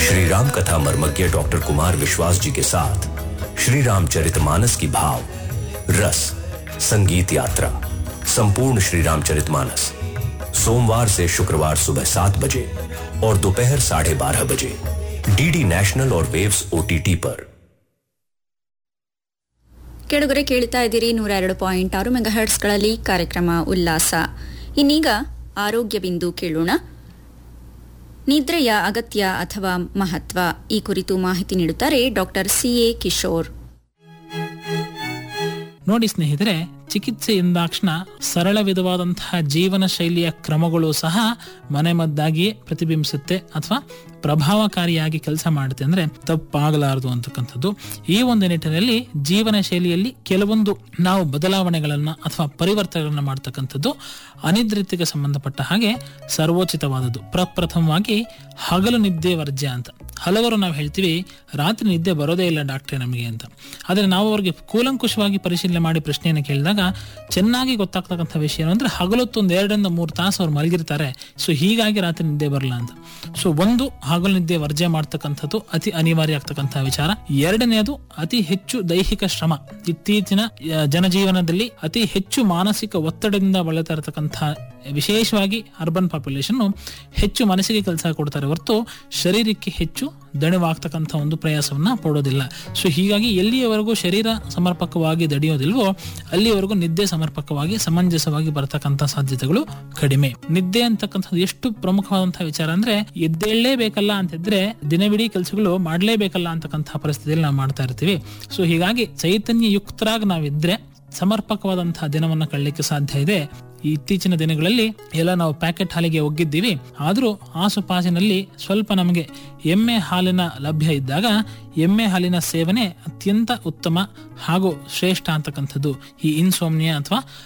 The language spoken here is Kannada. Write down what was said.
श्री राम कथा मर्मज्ञ डॉक्टर कुमार विश्वास जी के साथ श्री रामचरितमानस की भाव रस संगीत यात्रा संपूर्ण श्री रामचरितमानस सोमवार से शुक्रवार सुबह सात बजे और दोपहर साढ़े बारह बजे डीडी नेशनल और वेव्स ओटीटी पर ಕೆಳಗರೆ ಕೇಳ್ತಾ ಇದ್ದೀರಿ ನೂರ ಎರಡು ಪಾಯಿಂಟ್ ಆರು ಮೆಗಾಹರ್ಟ್ಸ್ಗಳಲ್ಲಿ ಕಾರ್ಯಕ್ರಮ ಉಲ್ಲಾಸ ಇನ್ನೀಗ ಆರೋಗ್ಯ ಬಿಂದು ಕೇಳೋಣ ನಿದ್ರೆಯ ಅಗತ್ಯ ಅಥವಾ ಮಹತ್ವ ಈ ಕುರಿತು ಮಾಹಿತಿ ನೀಡುತ್ತಾರೆ ಡಾಕ್ಟರ್ ಸಿ ಎ ಕಿಶೋರ್ ನೋಡಿ ಸ್ನೇಹಿತರೆ ಚಿಕಿತ್ಸೆ ಎಂದಾಕ್ಷಣ ಸರಳ ವಿಧವಾದಂತಹ ಜೀವನ ಶೈಲಿಯ ಕ್ರಮಗಳು ಸಹ ಮನೆಮದ್ದಾಗಿಯೇ ಪ್ರತಿಬಿಂಬಿಸುತ್ತೆ ಅಥವಾ ಪ್ರಭಾವಕಾರಿಯಾಗಿ ಕೆಲಸ ಮಾಡುತ್ತೆ ಅಂದ್ರೆ ತಪ್ಪಾಗಲಾರದು ಅಂತಕ್ಕಂಥದ್ದು ಈ ಒಂದು ನಿಟ್ಟಿನಲ್ಲಿ ಜೀವನ ಶೈಲಿಯಲ್ಲಿ ಕೆಲವೊಂದು ನಾವು ಬದಲಾವಣೆಗಳನ್ನ ಅಥವಾ ಪರಿವರ್ತನೆಗಳನ್ನ ಮಾಡ್ತಕ್ಕಂಥದ್ದು ಅನಿದ್ರಿತಿಗೆ ಸಂಬಂಧಪಟ್ಟ ಹಾಗೆ ಸರ್ವೋಚಿತವಾದದ್ದು ಪ್ರಪ್ರಥಮವಾಗಿ ಹಗಲು ನಿದ್ದೆ ವರ್ಜ್ಯ ಅಂತ ಹಲವರು ನಾವು ಹೇಳ್ತೀವಿ ರಾತ್ರಿ ನಿದ್ದೆ ಬರೋದೇ ಇಲ್ಲ ಡಾಕ್ಟ್ರೆ ನಮಗೆ ಅಂತ ಆದರೆ ನಾವು ಅವ್ರಿಗೆ ಕೂಲಂಕುಷವಾಗಿ ಪರಿಶೀಲನೆ ಮಾಡಿ ಪ್ರಶ್ನೆಯನ್ನು ಕೇಳಿದಾಗ ಚೆನ್ನಾಗಿ ಗೊತ್ತಾಗ್ತಕ್ಕಂಥ ವಿಷಯ ಏನು ಅಂದ್ರೆ ಹಗಲೊತ್ತು ಒಂದು ಎರಡರಿಂದ ಮೂರು ತಾಸು ಅವ್ರು ಮಲಗಿರ್ತಾರೆ ಸೊ ಹೀಗಾಗಿ ರಾತ್ರಿ ನಿದ್ದೆ ಬರಲ್ಲ ಅಂತ ಸೊ ಒಂದು ಹಗಲು ನಿದ್ದೆ ವರ್ಜೆ ಮಾಡ್ತಕ್ಕಂಥದ್ದು ಅತಿ ಅನಿವಾರ್ಯ ಆಗ್ತಕ್ಕಂಥ ವಿಚಾರ ಎರಡನೆಯದು ಅತಿ ಹೆಚ್ಚು ದೈಹಿಕ ಶ್ರಮ ಇತ್ತೀಚಿನ ಆ, ಜನಜೀವನದಲ್ಲಿ ಅತಿ ಹೆಚ್ಚು ಮಾನಸಿಕ ಒತ್ತಡದಿಂದ ಬಳಲ್ತಾ ಇರತಕ್ಕಂಥ ವಿಶೇಷವಾಗಿ ಅರ್ಬನ್ ಪಾಪ್ಯುಲೇಷನ್ ಹೆಚ್ಚು ಮನಸ್ಸಿಗೆ ಕೆಲಸ ಕೊಡ್ತಾರೆ ಹೊರತು ಶರೀರಕ್ಕೆ ಹೆಚ್ಚು ದಣಿವಾಗ್ತಕ್ಕಂಥ ಒಂದು ಪ್ರಯಾಸವನ್ನ ಪಡೋದಿಲ್ಲ ಸೊ ಹೀಗಾಗಿ ಎಲ್ಲಿಯವರೆಗೂ ಶರೀರ ಸಮರ್ಪಕವಾಗಿ ದಡಿಯೋದಿಲ್ವೋ ಅಲ್ಲಿಯವರೆಗೂ ನಿದ್ದೆ ಸಮರ್ಪಕವಾಗಿ ಸಮಂಜಸವಾಗಿ ಬರತಕ್ಕಂಥ ಸಾಧ್ಯತೆಗಳು ಕಡಿಮೆ ನಿದ್ದೆ ಅಂತಕ್ಕಂಥದ್ದು ಎಷ್ಟು ಪ್ರಮುಖವಾದಂತಹ ವಿಚಾರ ಅಂದ್ರೆ ಎದ್ದೇಳಲೇಬೇಕಲ್ಲ ಅಂತಿದ್ರೆ ದಿನವಿಡೀ ಕೆಲಸಗಳು ಮಾಡಲೇಬೇಕಲ್ಲ ಅಂತಕ್ಕಂಥ ಪರಿಸ್ಥಿತಿಯಲ್ಲಿ ನಾವು ಮಾಡ್ತಾ ಇರ್ತೀವಿ ಸೊ ಹೀಗಾಗಿ ಚೈತನ್ಯ ಯುಕ್ತರಾಗಿ ನಾವಿದ್ರೆ ಸಮರ್ಪಕವಾದಂತಹ ದಿನವನ್ನ ಕಳಲಿಕ್ಕೆ ಸಾಧ್ಯ ಇದೆ ಈ ಇತ್ತೀಚಿನ ದಿನಗಳಲ್ಲಿ ಎಲ್ಲ ನಾವು ಪ್ಯಾಕೆಟ್ ಹಾಲಿಗೆ ಒಗ್ಗಿದ್ದೀವಿ ಆದರೂ ಆಸುಪಾಸಿನಲ್ಲಿ ಸ್ವಲ್ಪ ನಮಗೆ ಎಮ್ಮೆ ಹಾಲಿನ ಲಭ್ಯ ಇದ್ದಾಗ ಎಮ್ಮೆ ಹಾಲಿನ ಸೇವನೆ ಅತ್ಯಂತ ಉತ್ತಮ ಹಾಗೂ ಶ್ರೇಷ್ಠ ಅಂತಕ್ಕಂಥದ್ದು ಈ ಇನ್ಸೋಮ್ನಿಯಾ ಅಥವಾ